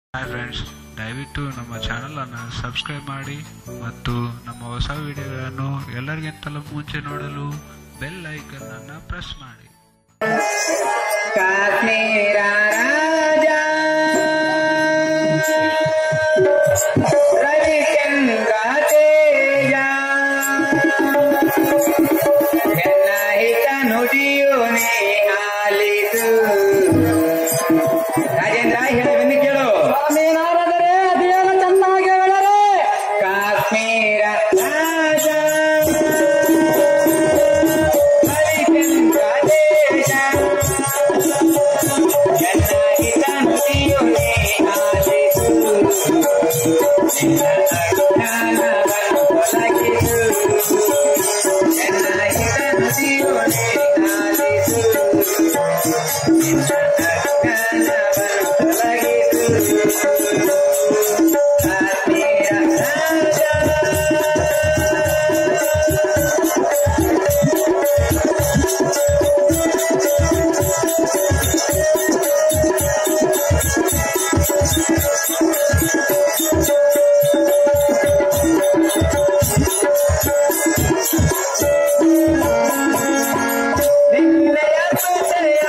Hi friends ದಯವಿಟ್ಟು ನಮ್ಮ ಚಾನಲನ್ನು ಸಬ್ಸ್ಕ್ರೈಬ್ ಮಾಡಿ ಮತ್ತು ನಮ್ಮ ಹೊಸ ವಿಡಿಯೋಗಳನ್ನು ಎಲ್ಲರಿಗಿಂತಲೂ ಮುಂಚೆ ನೋಡಲು ಬೆಲ್ ಐಕನ್ ಅನ್ನು ಪ್ರೆಸ್ ಮಾಡಿ ಕಾಶ್ಮೀರ ರಾಜ ರವಿಚಂದ್ರ ತೇಜ ಜನಹಿತ ನುಡಿಯೋನೆ ಆಲಿದು ರಾಜೇಂದ್ರ ಹೇಳವೆಂದು ಕೇಳು ಸ್ವಾಮಿನಾರಾದರೆ ಅದೇನು ಚೆನ್ನಾಗಿ ಹೇಳರೆ ಕಾಶ್ಮೀರ ರಾಜ ಹರಿಚಂದ್ರ ದೇಶ ಜನಹಿತ ನುಡಿಯೋನೆ ಆಲಿದು ನಿನ್ನ ಅಜ್ಞಾನವನ್ನು ತೊಲಗಿಸು ಜನಹಿತ ನುಡಿಯೋನೆ ಆಲಿದು ನಿನ್ನ ಅಜ್ಞಾನವನ್ನು ತೊಲಗಿಸು ಕಾಶ್ಮೀರ ರಾಜ ನಿನ್ನಯ ತುಸೆಯ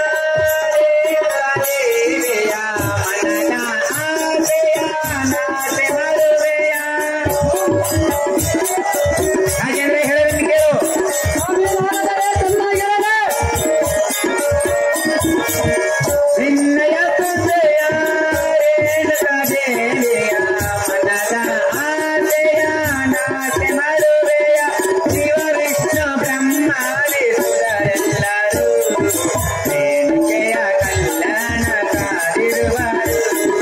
ದೇವಿಯ ಮನನ ಆಸೆಯ ನಾಸೆ ಮರುವೆಯ ರಾಜೇಂದ್ರ ಹೇಳೋದನ್ನು ಕೇಳು ಸ್ವಾಮಿನಾರಾದರೆ ಚೆನ್ನಾಗಿ ಹೇಳರೆ ನಿನ್ನಯ ತುಸೆಯ ರೇಣುಕ ದೇವಿಯ ಮನದ ಆಸೆಯ ನಾಸೆ ಮರುವೆಯ ಶಿವ ವಿಷ್ಣು ಬ್ರಹ್ಮಾದಿಸುವರೆಲ್ಲರೂ ರೇಣುಕೆಯ ಕಲ್ಯಾಣ ಕಾದಿರುವರು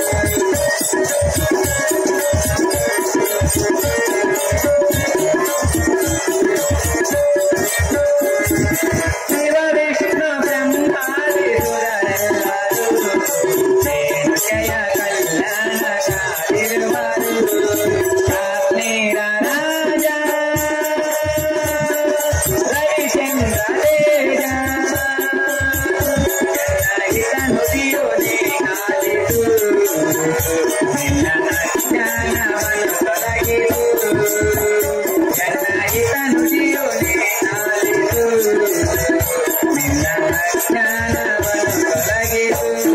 ಶಿವ ವಿಷ್ಣು ಬ್ರಹ್ಮಾದಿಸುವರೆಲ್ಲರೂ ರೇಣುಕೆಯ ಕಲ್ಯಾಣ ಕಾದಿರುವರು ಕಾಶ್ಮೀರ ರಾಜ ರವಿಚಂದ್ರ ತೇಜ ಜನಹಿತ ನುಡಿಯೋನೆ ಆಲಿದು ನಿನ್ನ ಅಜ್ಞಾನವನ್ನು ತೊಲಗಿಸು ಜನಹಿತ ನುಡಿಯೋನೆ ಆಲಿದು ನಿನ್ನ ಅಜ್ಞಾನವನ್ನು ತೊಲಗಿಸು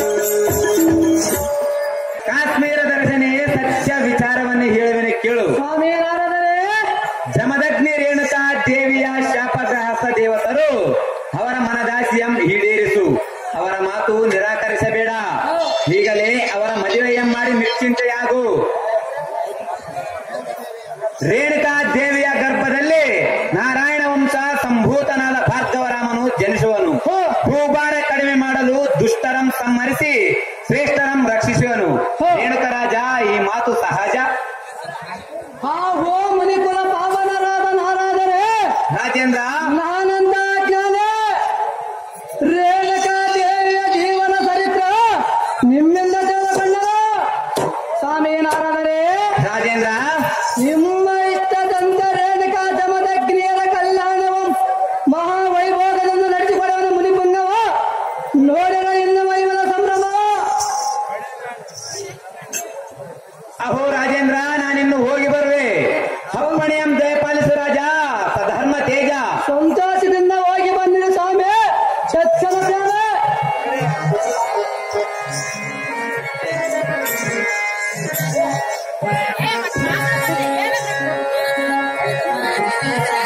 ಕಾಶ್ಮೀರ ದರ್ಶನೆ ಸತ್ಯ ವಿಚಾರವನ್ನು ಹೇಳುವೆನೆ ಕೇಳು ಸ್ವಾಮಿನಾರಾದರೆ ಜಮದಗ್ನಿ ರೇಣುಕಾ ದೇವಿಯ ಶಾಪಗ್ರಹಸ ದೇವತರು ಅವರ ಮನದಾಸಿಯಂ ಈಡೇರಿಸು ಅವರ ಮಾತು ನಿರಾಕರಿಸಬೇಡ ಈಗಲೇ ಅವರ ಮದುವೆಯಂ ಮಾಡಿ ನಿಶ್ಚಿಂತೆಯಾಗು ರೇಣುಕಾ ದೇವಿಯ ಗರ್ಭದಲ್ಲಿ ನಾರಾಯಣ ವಂಶ ಸಂಭೂತನಾದ ಭಾರ್ಗವರಾಮನು ಜನಿಸುವನು ಭೂಭಾರ ಕಡಿಮೆ ಮಾಡಲು ದುಷ್ಟರಂ ಸಂಹರಿಸಿ ಶ್ರೇಷ್ಠರಂ ರಕ್ಷಿಸುವನು ರೇಣುಕ ರಾಜ ಈ ಮಾತು ಸಹಜ ಆ ಓ ಮಣಿಕುಲ ಪಾವನರಾದ ನಾರಾದರೆ ರಾಜೇಂದ್ರ ನಾನಂದ ಜ್ಞಾನ ರೇಣುಕಾ ದೇವಿಯ ಜೀವನ ಚರಿತ್ರ ನಿಮ್ಮಿಂದ ತಿಳಿದುಕೊಂಡರು ಸ್ವಾಮಿನಾರಾದರೆ ರಾಜೇಂದ್ರ ನಿಮ್ಮ ಇಷ್ಟದಂತೆ ರೇಣುಕಾ ಜಮದಗ್ನಿಯರ ಕಲ್ಯಾಣವು ಮಹಾವೈಭೋಗದಿಂದ ನಡೆಸಿಕೊಡುವನು ಮುನಿಪುಂಗವ ನೋಡಿರ ಇನ್ನು ವೈವನ ಸಂಭ್ರಮ ಅಹೋ ರಾಜೇಂದ್ರ ನಾನಿನ್ನು ಹೋಗಿ ಬರುವೆ ಅಪ್ಪಣೆಯಂ ಜಯಪಾಲಿಸು ರಾಜ ಸಧರ್ಮ ತೇಜ ಸಂತೋಷದಿಂದ ಹೋಗಿ ಬಂದಿರಿ ಸ್ವಾಮಿ ಚಚ್ಚನ ಪ್ರೇಮ ಏ, ಮತ್ತೆ ಮಾತಾಡೋದು ಏನದು?